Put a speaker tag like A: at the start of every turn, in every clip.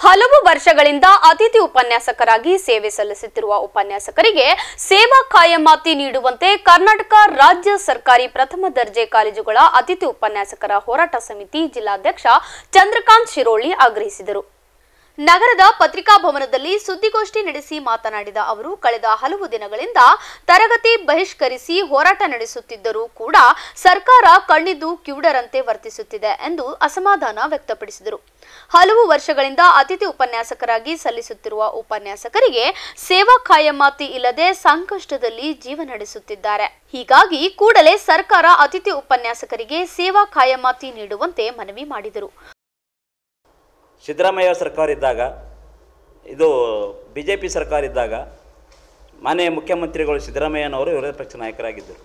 A: ಹಲವು ವರ್ಷಗಳಿಂದ ಅತಿಥಿ ಉಪನ್ಯಾಸಕರಾಗಿ ಸೇವೆ ಸಲ್ಲಿಸುತ್ತಿರುವ ಉಪನ್ಯಾಸಕರಿಗೆ ಸೇವಾ ಕಾಯಮಾತಿ ನೀಡುವಂತೆ ಕರ್ನಾಟಕ ರಾಜ್ಯ ಸರ್ಕಾರಿ ಪ್ರಥಮ ದರ್ಜೆ ಕಾಲೇಜುಗಳ ಅತಿಥಿ ಉಪನ್ಯಾಸಕರ ಹೋರಾಟ ಸಮಿತಿ ಜಿಲ್ಲಾಧ್ಯಕ್ಷ ಚಂದ್ರಕಾಂತ್ ಶಿರೋಳಿ ಆಗ್ರಹಿಸಿದರು ನಗರದ ಪತ್ರಿಕಾ ಭವನದಲ್ಲಿ ಸುದ್ದಿಗೋಷ್ಠಿ ನಡೆಸಿ ಮಾತನಾಡಿದ ಅವರು ಕಳೆದ ಹಲವು ದಿನಗಳಿಂದ ತರಗತಿ ಬಹಿಷ್ಕರಿಸಿ ಹೋರಾಟ ನಡೆಸುತ್ತಿದ್ದರೂ ಕೂಡ ಸರ್ಕಾರ ಕಣ್ಣಿದ್ದು ಕಿವುಡರಂತೆ ವರ್ತಿಸುತ್ತಿದೆ ಎಂದು ಅಸಮಾಧಾನ ವ್ಯಕ್ತಪಡಿಸಿದರು ಹಲವು ವರ್ಷಗಳಿಂದ ಅತಿಥಿ ಉಪನ್ಯಾಸಕರಾಗಿ ಸಲ್ಲಿಸುತ್ತಿರುವ ಉಪನ್ಯಾಸಕರಿಗೆ ಸೇವಾ ಕಾಯಮಾತಿ ಇಲ್ಲದೆ ಸಂಕಷ್ಟದಲ್ಲಿ ಜೀವ ನಡೆಸುತ್ತಿದ್ದಾರೆ ಹೀಗಾಗಿ ಕೂಡಲೇ ಸರ್ಕಾರ ಅತಿಥಿ ಉಪನ್ಯಾಸಕರಿಗೆ ಸೇವಾ ಕಾಯಮಾತಿ ನೀಡುವಂತೆ ಮನವಿ ಮಾಡಿದರು
B: ಸಿದ್ದರಾಮಯ್ಯ ಸರ್ಕಾರ ಇದ್ದಾಗ ಇದು ಬಿ ಜೆ ಪಿ ಸರ್ಕಾರ ಇದ್ದಾಗ ಮಾನ್ಯ ಮುಖ್ಯಮಂತ್ರಿಗಳು ಸಿದ್ದರಾಮಯ್ಯನವರು ವಿರೋಧ ಪಕ್ಷ ನಾಯಕರಾಗಿದ್ದರು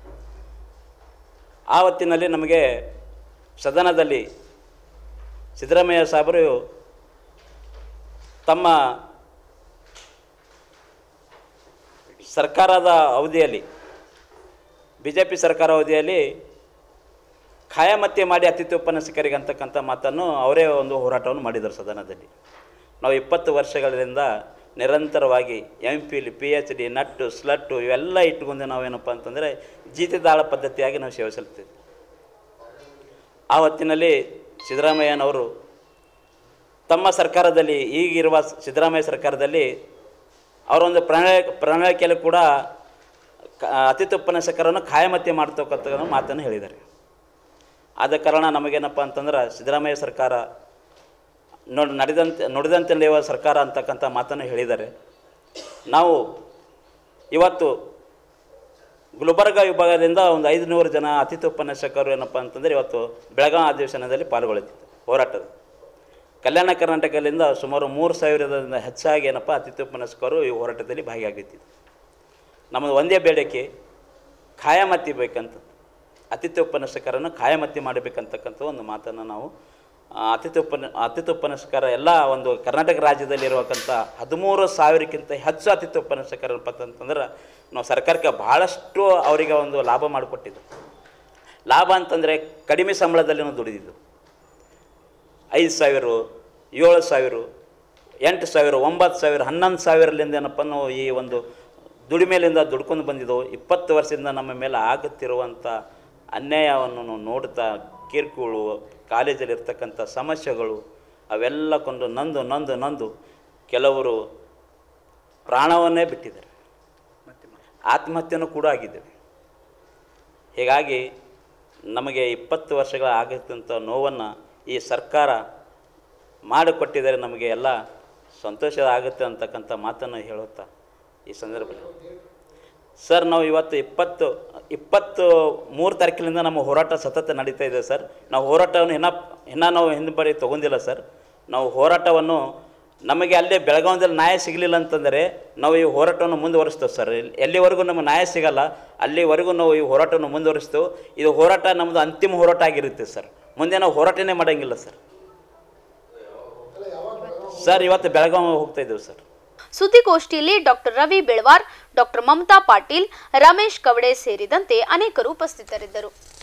B: ಆ ಹೊತ್ತಿನಲ್ಲಿ ನಮಗೆ ಸದನದಲ್ಲಿ ಸಿದ್ದರಾಮಯ್ಯ ಸಾಹೇಬರು ತಮ್ಮ ಸರ್ಕಾರದ ಅವಧಿಯಲ್ಲಿ ಬಿ ಜೆ ಪಿ ಸರ್ಕಾರ ಅವಧಿಯಲ್ಲಿ ಖಾಯಮತ್ಯೆ ಮಾಡಿ ಅತಿಥಿ ಉಪನ್ಯಾಸಕರಿಗೆ ಅಂತಕ್ಕಂಥ ಮಾತನ್ನು ಅವರೇ ಒಂದು ಹೋರಾಟವನ್ನು ಮಾಡಿದರು ಸದನದಲ್ಲಿ ನಾವು ಇಪ್ಪತ್ತು ವರ್ಷಗಳಿಂದ ನಿರಂತರವಾಗಿ M Phil P H D NET SLET ಇವೆಲ್ಲ ಇಟ್ಕೊಂಡು ನಾವೇನಪ್ಪ ಅಂತಂದರೆ ಜೀತದಾಳ ಪದ್ಧತಿಯಾಗಿ ನಾವು ಸೇವೆ ಸಲ್ಲಿಸ್ತೀವಿ ಆ ಹೊತ್ತಿನಲ್ಲಿ ಸಿದ್ದರಾಮಯ್ಯನವರು ತಮ್ಮ ಸರ್ಕಾರದಲ್ಲಿ ಈಗಿರುವ ಸಿದ್ದರಾಮಯ್ಯ ಸರ್ಕಾರದಲ್ಲಿ ಅವರೊಂದು ಪ್ರಣಾಳ ಪ್ರಣಾಳಿಕೆಯಲ್ಲಿ ಕೂಡ ಕ- ಅತಿಥಿ ಉಪನ್ಯಾಸಕರನ್ನು ಖಾಯಮತ್ಯೆ ಮಾಡ್ತಕ್ಕಂಥ ಮಾತನ್ನು ಹೇಳಿದ್ದಾರೆ ಆದ ಕಾರಣ ನಮಗೇನಪ್ಪ ಅಂತಂದ್ರೆ ಸಿದ್ದರಾಮಯ್ಯ ಸರ್ಕಾರ ನೋಡಿ ನಡೆದಂತೆ ನುಡಿದಂತೆ ನಡೆಯುವ ಸರ್ಕಾರ ಅಂತಕ್ಕಂಥ ಮಾತನ್ನು ಹೇಳಿದ್ದಾರೆ ನಾವು ಇವತ್ತು ಗುಲ್ಬರ್ಗ ವಿಭಾಗದಿಂದ ಒಂದು ಐದುನೂರು ಜನ ಅತಿಥಿ ಉಪನ್ಯಾಸಕರು ಏನಪ್ಪ ಅಂತಂದರೆ ಇವತ್ತು ಬೆಳಗಾವಿ ಅಧಿವೇಶನದಲ್ಲಿ ಪಾಲ್ಗೊಳ್ಳುತ್ತಿದ್ದರು ಹೋರಾಟದ ಕಲ್ಯಾಣ ಕರ್ನಾಟಕದಿಂದ ಸುಮಾರು ಮೂರು ಸಾವಿರದಿಂದ ಹೆಚ್ಚಾಗಿ ಏನಪ್ಪ ಅತಿಥಿ ಉಪನ್ಯಾಸಕರು ಈ ಹೋರಾಟದಲ್ಲಿ ಭಾಗಿಯಾಗಿತ್ತಿದ್ದರು ನಮ್ಮದು ಒಂದೇ ಬೇಡಿಕೆ ಖಾಯಮತ್ತಿ ಬೇಕಂತ ಅತಿಥಿ ಉಪನ್ಯಾಸಕರನ್ನು ಖಾಯಮತ್ತಿ ಮಾಡಬೇಕಂತಕ್ಕಂಥ ಒಂದು ಮಾತನ್ನು ನಾವು ಆ, ಅತಿಥಿ ಉಪನ್ಯ ಅತಿಥಿ ಉಪನ್ಯಾಸಕರ ಎಲ್ಲ ಒಂದು ಕರ್ನಾಟಕ ರಾಜ್ಯದಲ್ಲಿರುವಕ್ಕಂಥ ಹದಿಮೂರು ಸಾವಿರಕ್ಕಿಂತ ಹೆಚ್ಚು ಅತಿಥಿ ಉಪನ್ಯಾಸಕರಪ್ಪ ಅಂತಂದ್ರೆ ನಾವು ಸರ್ಕಾರಕ್ಕೆ ಭಾಳಷ್ಟು ಅವರಿಗೆ ಒಂದು ಲಾಭ ಮಾಡಿಕೊಟ್ಟಿದ್ದು ಲಾಭ ಅಂತಂದರೆ ಕಡಿಮೆ ಸಂಬಳದಲ್ಲಿ ನಾವು ದುಡಿದಿದ್ದು ಐದು ಸಾವಿರ ಏಳು ಸಾವಿರ ಎಂಟು ಸಾವಿರ ಒಂಬತ್ತು ಸಾವಿರ ಹನ್ನೊಂದು ಸಾವಿರಲಿಂದ ಏನಪ್ಪ ನಾವು ಈ ಒಂದು ದುಡಿಮೆಲಿಂದ ದುಡ್ಕೊಂಡು ಬಂದಿದ್ದೆವು ಇಪ್ಪತ್ತು ವರ್ಷದಿಂದ ನಮ್ಮ ಮೇಲೆ ಆಗುತ್ತಿರುವಂಥ ಅನ್ಯಾಯವನ್ನು ನಾವು ನೋಡ್ತಾ ಕಿರ್ಕುಳು ಕಾಲೇಜಲ್ಲಿ ಇರ್ತಕ್ಕಂಥ ಸಮಸ್ಯೆಗಳು ಅವೆಲ್ಲ ಕೊಂಡು ನೊಂದು ನೊಂದು ನೊಂದು ಕೆಲವರು ಪ್ರಾಣವನ್ನೇ ಬಿಟ್ಟಿದ್ದಾರೆ ಆತ್ಮಹತ್ಯೆನೂ ಕೂಡ ಆಗಿದ್ದೇವೆ ಹೀಗಾಗಿ ನಮಗೆ ಇಪ್ಪತ್ತು ವರ್ಷಗಳ ಆಗತ್ತಂಥ ನೋವನ್ನು ಈ ಸರ್ಕಾರ ಮಾಡಿಕೊಟ್ಟಿದರೆ ನಮಗೆ ಎಲ್ಲ ಸಂತೋಷ ಆಗುತ್ತೆ ಅಂತಕ್ಕಂಥ ಮಾತನ್ನು ಹೇಳುತ್ತಾ ಈ ಸಂದರ್ಭದಲ್ಲಿ ಸರ್ ನಾವು ಇವತ್ತು ಇಪ್ಪತ್ತು ಇಪ್ಪತ್ತು ಮೂರು ತಾರೀಕಿನಿಂದ ನಮ್ಮ ಹೋರಾಟ ಸತತ ನಡೀತಾ ಇದೆ ಸರ್ ನಾವು ಹೋರಾಟವನ್ನು ಇನ್ನೂ ಇನ್ನೂ ನಾವು ಹಿಂದೆ ಬಾರಿ ತೊಗೊಂಡಿಲ್ಲ ಸರ್ ನಾವು ಹೋರಾಟವನ್ನು ನಮಗೆ ಅಲ್ಲೇ ಬೆಳಗಾವಿಯಲ್ಲಿ ನ್ಯಾಯ ಸಿಗಲಿಲ್ಲ ಅಂತಂದರೆ ನಾವು ಈ ಹೋರಾಟವನ್ನು ಮುಂದುವರಿಸ್ತೇವೆ ಸರ್ ಎಲ್ಲಿ- ಎಲ್ಲಿವರೆಗೂ ನಮಗೆ ನ್ಯಾಯ ಸಿಗಲ್ಲ ಅಲ್ಲಿವರೆಗೂ ನಾವು ಈ ಹೋರಾಟವನ್ನು ಮುಂದುವರಿಸ್ತೇವೆ ಇದು ಹೋರಾಟ ನಮ್ಮದು ಅಂತಿಮ ಹೋರಾಟ ಆಗಿರುತ್ತೆ ಸರ್ ಮುಂದೆ ನಾವು ಹೋರಾಟನೇ ಮಾಡೋಂಗಿಲ್ಲ ಸರ್ ಸರ್ ಇವತ್ತು ಬೆಳಗಾವಿ ಹೋಗ್ತಾ ಇದ್ದೇವೆ ಸರ್
A: ಸುದ್ದಿಗೋಷ್ಠಿಯಲ್ಲಿ ಡಾಕ್ಟರ್ ರವಿ ಬೆಳವಾರ್ ಡಾಕ್ಟರ್ ಮಮತಾ ಪಾಟೀಲ್ ರಮೇಶ್ ಕವಡೆ ಸೇರಿದಂತೆ ಅನೇಕರು ಉಪಸ್ಥಿತರಿದ್ದರು